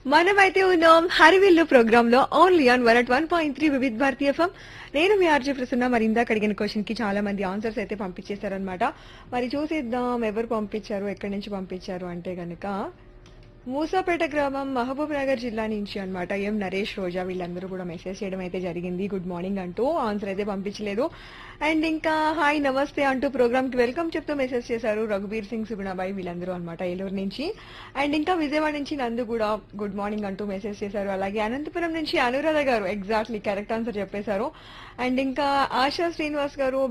మనమైతే ఉన్నాం హరివిల్లు ప్రోగ్రామ్ లో only on one at one point three Vividh Bharati FM నేను మీ ఆర్జీ ప్రసన్న మరి ఇందాక అడిగిన క్వశ్చన్ కి చాలా మంది ఆన్సర్స్ అయితే పంపించేశారనమాట మరి చూసేద్దాం ఎవరు పంపించారు ఎక్కడి నుంచి పంపించారు అంటే గనక మూసాపేట గ్రామం మహబూబ్ నగర్ జిల్లా నుంచి అన్నమాట ఎం నరేష్ రోజా వీళ్ళందరూ కూడా మెసేజ్ చేయడం అయితే జరిగింది గుడ్ మార్నింగ్ అంటూ ఆన్సర్ అయితే పంపించలేదు అండ్ ఇంకా హాయ్ నమస్తే అంటూ ప్రోగ్రామ్ కి వెల్కమ్ చెప్తూ మెసేజ్ చేశారు రఘుబీర్ సింగ్ సుగుణాబాయి వీళ్ళందరూ అనమాట ఏలూరు నుంచి అండ్ ఇంకా విజయవాడ నుంచి నందు కూడా గుడ్ మార్నింగ్ అంటూ మెసేజ్ చేశారు అలాగే అనంతపురం నుంచి అనురాధ గారు ఎగ్జాక్ట్లీ కరెక్ట్ ఆన్సర్ చెప్పేశారు అండ్ ఇంకా ఆశా శ్రీనివాస్ గారు